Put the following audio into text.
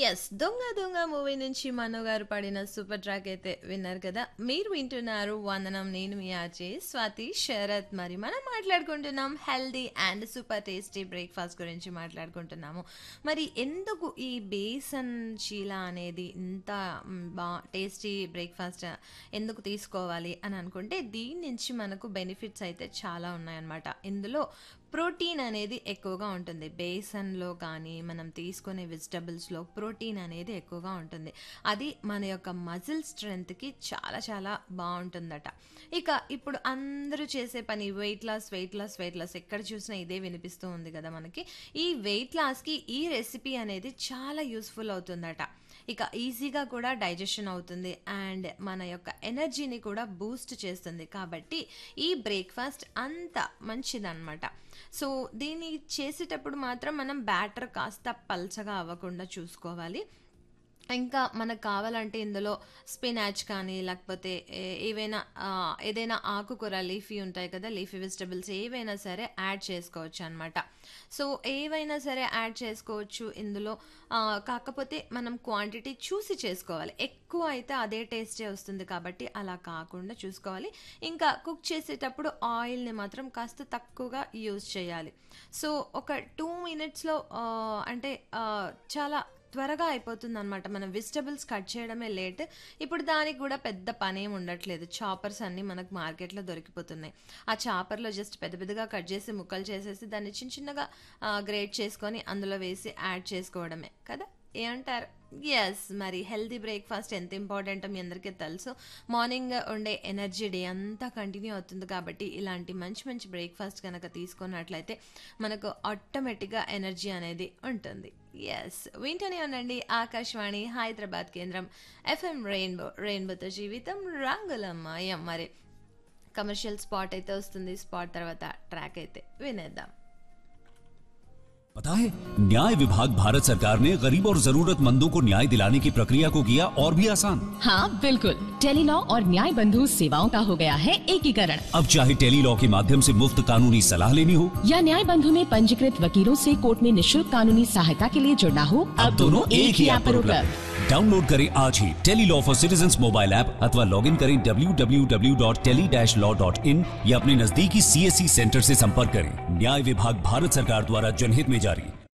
Yes. 'దొంగ దొంగ' movie నుంచి మనో గారు పాడిన సూపర్ ట్రాక్ అయితే విన్నారు కదా! మీరు వింటున్నారు 'వందనం' నేను మీ ఆర్‌జే స్వాతి శరత్. మరి మనం మాట్లాడుకుంటున్నాం healthy and super tasty breakfast గురించి మాట్లాడుకుంటున్నాము. మరి ఎందుకు ఈ బేసన్ చీలా అనేది ఇంత హ్మ్, బా టేస్టీ బ్రేక్‌ఫాస్ట్ ఎందుకు తీసుకోవాలి అని అనుకుంటే దీని నుంచి మనకు బెనిఫిట్స్ అయితే చాలా ఉన్నాయన్నమాట. ఇందులో ప్రోటీన్ అనేది ఎక్కువగా ఉంటుంది. బేసన్‌లో కానీ, మనం తీసుకునే వెజిటబుల్స్‌లో ప్రోటీన్ అనేది ఎక్కువగా ఉంటుంది. అది మన యొక్క మజిల్ స్ట్రెంగ్త్‌కి చాలా చాలా బావుంటుందట. ఇక ఇప్పుడు అందరూ చేసే పని weight loss, weight loss, weight loss ఎక్కడ చూసినా ఇదే వినిపిస్తూ ఉంది కదా మనకి. ఈ వెయిట్ లాస్‌కి ఈ రెసిపీ అనేది చాలా యూజ్‌ఫుల్ అవుతుందట. ఇక ఈజీగా కూడా డైజెషన్ అవుతుంది. అండ్ మన యొక్క ఎనర్జీని కూడా బూస్ట్ చేస్తుంది. కాబట్టి ఈ బ్రేక్‌ఫాస్ట్ అంత మంచిదనమాట. సో, దీన్ని చేసేటప్పుడు మాత్రం మనం బ్యాటర్ కాస్త పల్చగా అవ్వకుండా చూసుకోవాలి. ఇంకా మనకు కావాలంటే ఇందులో స్పినాచ్ కానీ, లేకపోతే ఏ ఏవైనా ఆహ్, ఏదైనా ఆకుకూర లీఫీ ఉంటాయి కదా! లీఫీ వెజిటబుల్స్ ఏవైనా సరే యాడ్ చేసుకోవచ్చనమాట. సో, ఏవైనా సరే యాడ్ చేసుకోవచ్చు ఇందులో. ఆహ్, కాకపోతే మనం క్వాంటిటీ చూసి చేసుకోవాలి. ఎక్కువ అయితే అదే టేస్టే వస్తుంది కాబట్టి అలా కాకుండా చూసుకోవాలి. ఇంకా కుక్ చేసేటప్పుడు ఆయిల్‌ని మాత్రం కాస్త తక్కువగా యూజ్ చేయాలి. సో, ఒక 2 మినిట్స్‌లో ఆహ్, అంటే ఆహ్, చాలా త్వరగా అయిపోతుందనమాట. మనం వెజిటబుల్స్ కట్ చేయడమే లేట్. ఇప్పుడు దానికి కూడా పెద్ద పనేం ఉండట్లేదు. చాపర్స్ అన్నీ మనకు మార్కెట్‌లో దొరికిపోతున్నాయి. ఆ చాపర్‌లో జస్ట్ పెద్ద పెద్దగా కట్ చేసి ముక్కలు చేసేసి దాన్ని చిన్న చిన్నగా ఆహ్, గ్రేట్ చేసుకొని అందులో వేసి యాడ్ చేసుకోవడమే కదా! ఏమంటారు? యెస్. మరి హెల్తీ బ్రేక్‌ఫాస్ట్ ఎంత ఇంపార్టెంటో మీ అందరికీ తెలుసు. మార్నింగ్ ఉండే ఎనర్జీ డే అంతా కంటిన్యూ అవుతుంది కాబట్టి ఇలాంటి మంచి మంచి బ్రేక్‌ఫాస్ట్ గనక తీసుకున్నట్లయితే మనకు ఆటోమేటిక్‌గా ఎనర్జీ అనేది ఉంటుంది. యెస్. వింటూనే ఉండండి ఆకాశవాణి హైదరాబాద్ కేంద్రం ఎఫ్ఎం రెయిన్బో. రెయిన్బోతో జీవితం రంగులమయం. మరి కమర్షియల్ స్పాట్ అయితే వస్తుంది. స్పాట్ తర్వాత ట్రాక్ అయితే వినేద్దాం. पता है न्याय विभाग भारत सरकार ने गरीब और जरूरतमंदों को न्याय दिलाने की प्रक्रिया को किया और भी आसान हाँ बिल्कुल टेलीलॉ और न्याय बंधु सेवाओं का हो गया है एकीकरण अब चाहे टेली लॉ के माध्यम से मुफ्त कानूनी सलाह लेनी हो या न्याय बंधु में पंजीकृत वकीलों से कोर्ट में निशुल्क कानूनी सहायता के लिए जुड़ना हो अब दोनों एक ही ऐप पर उपलब्ध डाउनलोड करें आज ही tele law for citizen mobile app अथवा लॉग इन करें www.tele-law.in या अपने नजदीकी सीएससी सेंटर से संपर्क करें न्याय विभाग भारत सरकार द्वारा जनहित में जारी